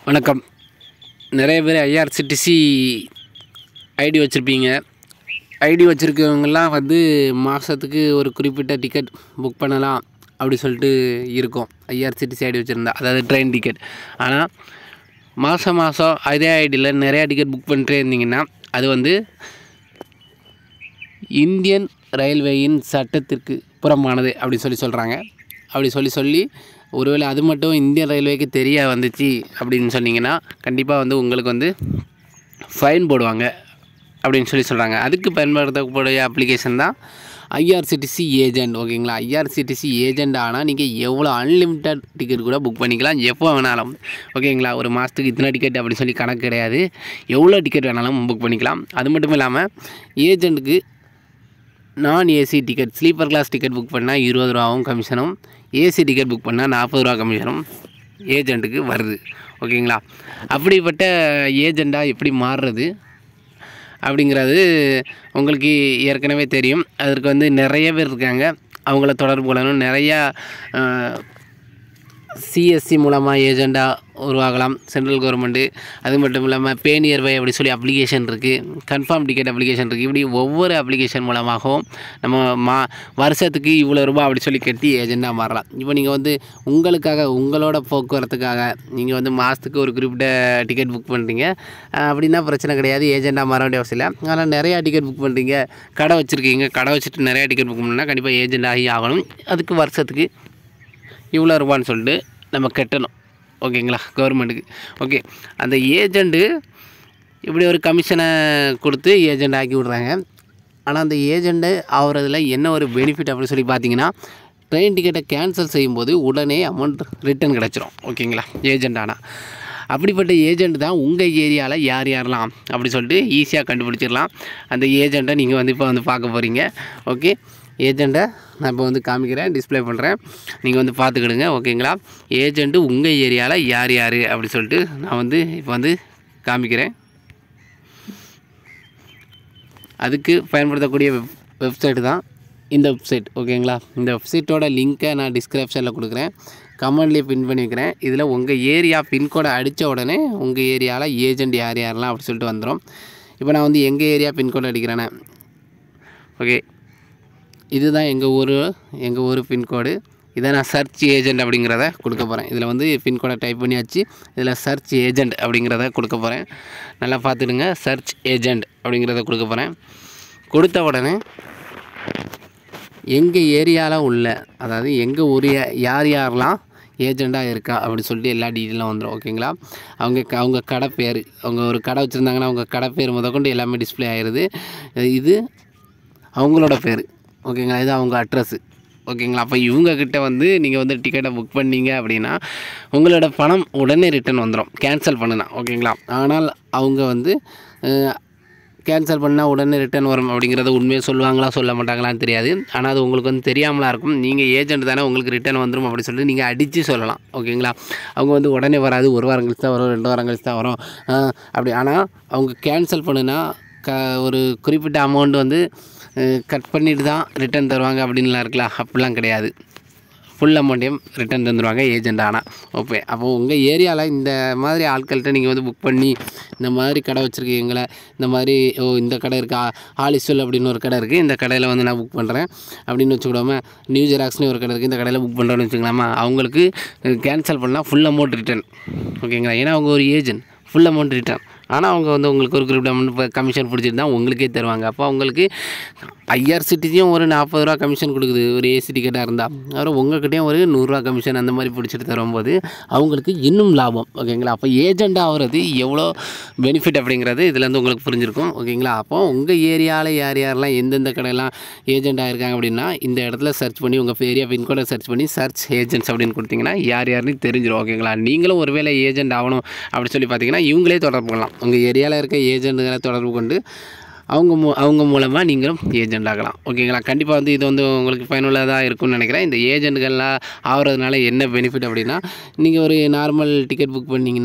வணக்கம் நிறைய பேர் ஐஆர்சிடிசி ஐடி வச்சுருப்பீங்க ஐடி வச்சுருக்கவங்கெல்லாம் வந்து மாதத்துக்கு ஒரு குறிப்பிட்ட டிக்கெட் புக் பண்ணலாம் அப்படி சொல்லிட்டு இருக்கும் ஐஆர்சிடிசி ஐடி வச்சுருந்தா அதாவது ட்ரெயின் டிக்கெட் ஆனால் மாதம் மாதம் அதே ஐடியில் நிறையா டிக்கெட் புக் பண்ணிட்டே இருந்தீங்கன்னா அது வந்து இந்தியன் ரயில்வேயின் சட்டத்திற்கு புறம்பானது அப்படின்னு சொல்லி சொல்கிறாங்க அப்படி சொல்லி சொல்லி ஒருவேளை அது மட்டும் இந்தியன் ரயில்வேக்கு தெரிய வந்துச்சு அப்படின்னு சொன்னீங்கன்னா கண்டிப்பாக வந்து உங்களுக்கு வந்து ஃபைன் போடுவாங்க அப்படின்னு சொல்லி சொல்கிறாங்க அதுக்கு பயன்படுத்தக்கூடிய அப்ளிகேஷன் தான் ஐஆர்சிடிசி ஏஜென்ட் ஓகேங்களா ஐஆர்சிடிசி ஏஜென்ட் ஆனால் நீங்கள் எவ்வளோ அன்லிமிட்டட் டிக்கெட் கூட புக் பண்ணிக்கலாம் எப்போ வேணாலும் ஓகேங்களா ஒரு மாதத்துக்கு இத்தனை டிக்கெட் அப்படின்னு சொல்லி கணக்கு கிடையாது எவ்வளோ டிக்கெட் வேணாலும் புக் பண்ணிக்கலாம் அது மட்டும் இல்லாமல் ஏஜென்ட்டுக்கு நான் AC ticket sleeper class ticket book பண்ணால் இருபது ரூபாவும் கமிஷனும் ஏசி டிக்கெட் புக் பண்ணால் நாற்பது ரூபா கமிஷனும் ஏஜென்ட்டுக்கு வருது ஓகேங்களா அப்படிப்பட்ட ஏஜெண்ட்டாக எப்படி மாறுறது அப்படிங்கிறது உங்களுக்கு ஏற்கனவே தெரியும் அதற்கு வந்து நிறைய பேர் இருக்காங்க அவங்கள தொடர்பு கொள்ளணும் நிறையா சிஎஸ்சி மூலமாக ஏஜெண்டாக உருவாகலாம் சென்ட்ரல் கவர்மெண்ட்டு அது மட்டும் இல்லாமல் பே நியர்பை அப்படி சொல்லி அப்ளிகேஷன் இருக்குது கன்ஃபார்ம் டிக்கெட் அப்ளிகேஷன் இருக்குது இப்படி ஒவ்வொரு அப்ளிகேஷன் மூலமாகவும் நம்ம மா வருஷத்துக்கு இவ்வளோ ரூபா அப்படி சொல்லி கட்டி ஏஜெண்டாக மாறலாம் இப்போ நீங்கள் வந்து உங்களுக்காக உங்களோட போக்குவரத்துக்காக நீங்கள் வந்து மாதத்துக்கு ஒரு குறிப்பிட்ட டிக்கெட் புக் பண்ணுறீங்க அப்படின்னா பிரச்சனை கிடையாது ஏஜெண்டாக மாற வேண்டிய அவசியம் இல்லை ஆனால் நிறையா டிக்கெட் புக் பண்ணுறீங்க கடை வச்சுருக்கீங்க கடை வச்சுட்டு நிறையா டிக்கெட் புக் பண்ணால் கண்டிப்பாக ஏஜெண்ட் ஆகி ஆகணும் அதுக்கு வருஷத்துக்கு இவ்வளோ ரூபான்னு சொல்லிட்டு நம்ம கட்டணும் ஓகேங்களா கவர்மெண்ட்டுக்கு ஓகே அந்த ஏஜெண்ட்டு இப்படி ஒரு கமிஷனை கொடுத்து ஏஜெண்ட் ஆக்கி விட்றாங்க ஆனால் அந்த ஏஜெண்ட்டு ஆகிறதுல என்ன ஒரு பெனிஃபிட் அப்படின்னு சொல்லி பார்த்தீங்கன்னா ட்ரெயின் டிக்கெட்டை கேன்சல் செய்யும்போது உடனே அமௌண்ட் ரிட்டர்ன் கிடச்சிரும் ஓகேங்களா ஏஜெண்ட் ஆனால் அப்படிப்பட்ட ஏஜெண்ட் தான் உங்கள் ஏரியாவில் யார் யாரெல்லாம் அப்படி சொல்லிட்டு ஈஸியாக கண்டுபிடிச்சிடலாம் அந்த ஏஜெண்ட்டை நீங்கள் வந்து இப்போ வந்து பார்க்க போகிறீங்க ஓகே ஏஜெண்ட்டை நான் இப்போ வந்து காமிக்கிறேன் டிஸ்ப்ளே பண்ணுறேன் நீங்கள் வந்து பார்த்துக்கிடுங்க ஓகேங்களா ஏஜெண்ட்டு உங்கள் ஏரியாவில் யார் யார் அப்படி சொல்லிட்டு நான் வந்து இப்போ வந்து காமிக்கிறேன் அதுக்கு பயன்படுத்தக்கூடிய வெப் வெப்சைட்டு தான் இந்த வெப்சைட் ஓகேங்களா இந்த வெப்சைட்டோட லிங்க்கை நான் டிஸ்கிரிப்ஷனில் கொடுக்குறேன் கமெண்ட்லேயே பின் பண்ணி வைக்கிறேன் இதில் உங்கள் ஏரியா பின்கோடை அடித்த உடனே உங்கள் ஏரியாவில் ஏஜெண்ட் யார் யாரெல்லாம் அப்படி சொல்லிட்டு வந்துடும் இப்போ நான் வந்து எங்கள் ஏரியா பின்கோடு அடிக்கிறேனே ஓகே இதுதான் எங்கள் ஊர் எங்கள் ஊர் பின்கோடு இதை நான் சர்ச் ஏஜெண்ட் அப்படிங்கிறத கொடுக்க போகிறேன் இதில் வந்து பின்கோடை டைப் பண்ணியாச்சு இதில் சர்ச் ஏஜெண்ட் அப்படிங்கிறத கொடுக்க போகிறேன் நல்லா பார்த்துடுங்க சர்ச் ஏஜெண்ட் அப்படிங்கிறத கொடுக்க போகிறேன் கொடுத்த உடனே எங்கள் ஏரியாவில் உள்ள அதாவது எங்கள் ஊர் யார் யாரெல்லாம் ஏஜெண்ட்டாக இருக்கா அப்படின்னு சொல்லிட்டு எல்லா டீட்டெயிலும் வந்துடும் ஓகேங்களா அவங்க க- அவங்க கடை பேர் அவங்க ஒரு கடை வச்சுருந்தாங்கன்னா அவங்க கடை பேர் முதற்கொண்டு எல்லாமே டிஸ்ப்ளே ஆயிடுது இது அவங்களோட பேர் ஓகேங்களா இது அவங்க அட்ரஸ்ஸு ஓகேங்களா அப்போ இவங்கக்கிட்ட வந்து நீங்கள் வந்து டிக்கெட்டை புக் பண்ணீங்க அப்படின்னா உங்களோட பணம் உடனே ரிட்டர்ன் வந்துடும் கேன்சல் பண்ணுனா ஓகேங்களா ஆனால் அவங்க வந்து கேன்சல் பண்ணால் உடனே ரிட்டர்ன் வரும் அப்படிங்கிறத உண்மையை சொல்லுவாங்களா சொல்ல மாட்டாங்களான்னு தெரியாது ஆனால் அது உங்களுக்கு வந்து தெரியாமலா இருக்கும் நீங்கள் ஏஜென்ட் தானே உங்களுக்கு ரிட்டர்ன் வந்துடும் அப்படின்னு சொல்லிட்டு நீங்கள் அடித்து சொல்லலாம் ஓகேங்களா அவங்க வந்து உடனே வராது ஒரு வாரம் கழிச்சு தான் வரும் ரெண்டு வாரம் கழிச்சு தான் வரும் ஆஹ் அப்படி ஆனால் அவங்க கேன்சல் பண்ணுனா க ஒரு குறிப்பிட்ட அமௌண்ட் வந்து கட் பண்ணிட்டு தான் ரிட்டர்ன் தருவாங்க அப்படின்லாம் இருக்கலாம் அப்படிலாம் கிடையாது ஃபுல் அமௌண்ட்டையும் ரிட்டர்ன் தந்துடுவாங்க ஏஜெண்ட் ஆனால் ஓகே அப்போது உங்கள் ஏரியாவில் இந்த மாதிரி ஆட்கள்கிட்ட நீங்கள் வந்து புக் பண்ணி இந்த மாதிரி கடை வச்சுருக்கீங்களே இந்த மாதிரி ஓ இந்த கடை இருக்கா ஆலிஸ்வல் அப்படின்னு ஒரு கடை இருக்குது இந்த கடையில் வந்து நான் புக் பண்ணுறேன் அப்படின்னு வச்சுக்கிடாம நியூ ஜெராக்ஸ்னு ஒரு கடை இருக்குது இந்த கடையில் புக் பண்ணுறேன்னு வச்சுக்கலாமா அவங்களுக்கு கேன்சல் பண்ணால் ஃபுல் அமௌண்ட் ரிட்டர்ன் ஓகேங்களா ஏன்னா அவங்க ஒரு ஏஜென்ட் ஃபுல் அமௌண்ட் ரிட்டர்ன் ஆனால் அவங்க வந்து உங்களுக்கு ஒரு குறிப்பிட்ட அமௌண்ட் கமிஷன் பிடிச்சிட்டு தான் உங்களுக்கே தருவாங்க அப்போ அவங்களுக்கு ஐஆர்சிடிசியும் ஒரு நாற்பது ரூபா கமிஷன் கொடுக்குது ஒரு ஏசி டிக்கெட்டாக இருந்தால் அப்புறம் உங்கள்கிட்டயும் ஒரு நூறுரூவா கமிஷன் அந்த மாதிரி பிடிச்சிட்டு தரும்போது அவங்களுக்கு இன்னும் லாபம் ஓகேங்களா அப்போ ஏஜெண்ட் ஆகிறது எவ்வளோ பெனிஃபிட் அப்படிங்கிறது இதுலேருந்து உங்களுக்கு புரிஞ்சிருக்கும் ஓகேங்களா அப்போ உங்கள் ஏரியாவில் யார் யாரெல்லாம் எந்தெந்த கடையெல்லாம் ஏஜெண்ட் ஆகிருக்காங்க அப்படின்னா இந்த இடத்துல சர்ச் பண்ணி உங்கள் ஏரியா பின்கோடை சர்ச் பண்ணி சர்ச் ஏஜென்ட்ஸ் அப்படின்னு கொடுத்தீங்கன்னா யார் யாருன்னு தெரிஞ்சிடும் ஓகேங்களா நீங்களும் ஒருவேளை ஏஜெண்ட் ஆகணும் அப்படி சொல்லி பார்த்தீங்கன்னா இவங்களே தொடர்பு கொள்ளலாம் உங்கள் ஏரியாவில் இருக்க ஏஜென்ட்டுகளை தொடர்பு கொண்டு அவங்க மூ அவங்க மூலமாக நீங்களும் ஏஜெண்ட் ஆகலாம் ஓகேங்களா கண்டிப்பாக வந்து இது வந்து உங்களுக்கு பயனுள்ளதாக இருக்கும்னு நினைக்கிறேன் இந்த ஏஜென்ட்கள்லாம் ஆகிறதுனால என்ன பெனிஃபிட் அப்படின்னா நீங்கள் ஒரு நார்மல் டிக்கெட் புக் பண்ணிங்கன்னா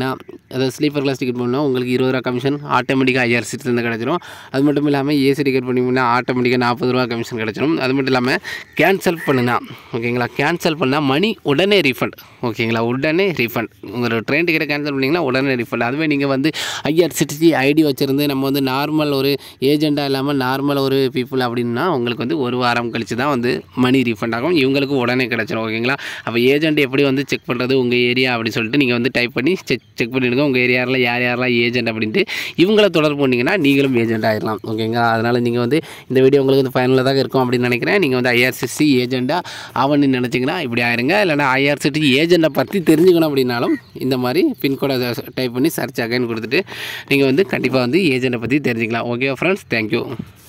அதாவது ஸ்லீப்பர் கிளாஸ் டிக்கெட் பண்ணால் உங்களுக்கு இருபது ரூபா கமிஷன் ஆட்டோமேட்டிக்காக ஐஆர்சிடிலேருந்து கிடச்சிரும் அது மட்டும் இல்லாமல் ஏசி டிக்கெட் பண்ணிங்கன்னா ஆட்டோமேட்டிக்காக நாற்பது ரூபா கமிஷன் கிடச்சிரும் அது மட்டும் இல்லாமல் கேன்சல் பண்ணுனா ஓகேங்களா கேன்சல் பண்ணால் மணி உடனே ரீஃபண்ட் ஓகேங்களா உடனே ரீஃபண்ட் உங்களோட ட்ரெயின் டிக்கெட்டை கேன்சல் பண்ணிங்கன்னா உடனே ரீஃபண்ட் அதுவே நீங்கள் வந்து ஐஆர்சிடிசி ஐடி வச்சுருந்து நம்ம வந்து நார்மல் ஒரு ஏஜெண்டாக இல்லாமல் நார்மல் ஒரு பீப்புள் அப்படின்னா உங்களுக்கு வந்து ஒரு வாரம் கழிச்சு தான் வந்து மணி ரீஃபண்ட் ஆகும் இவங்களுக்கு உடனே கிடச்சிரும் ஓகேங்களா அப்போ ஏஜென்ட் எப்படி வந்து செக் பண்ணுறது உங்கள் ஏரியா அப்படின்னு சொல்லிட்டு நீங்கள் வந்து டைப் பண்ணி செக் செக் பண்ணிவிடுங்க உங்கள் ஏரியாவில் யார் யாரெல்லாம் ஏஜென்ட் அப்படின்ட்டு இவங்கள தொடர்பு பண்ணிங்கன்னா நீங்களும் ஏஜென்ட் ஆயிடலாம் ஓகேங்களா அதனால் நீங்கள் வந்து இந்த வீடியோ உங்களுக்கு வந்து ஃபைனலாக தான் இருக்கும் அப்படின்னு நினைக்கிறேன் நீங்கள் வந்து ஐஆர்சிசி ஏஜெண்டாக ஆவணும்னு நினச்சிங்கன்னா இப்படி ஆயிருங்க இல்லைனா ஐஆர்சிசி ஏஜெண்ட்டை பற்றி தெரிஞ்சுக்கணும் அப்படின்னாலும் இந்த மாதிரி பின்கோடை டைப் பண்ணி சர்ச் அகைன் கொடுத்துட்டு நீங்கள் வந்து கண்டிப்பாக வந்து ஏஜெண்ட்டை பற்றி தெரிஞ்சுக்கலாம் ஓகே ஃப்ரெண்ட்ஸ் தேங்க்யூ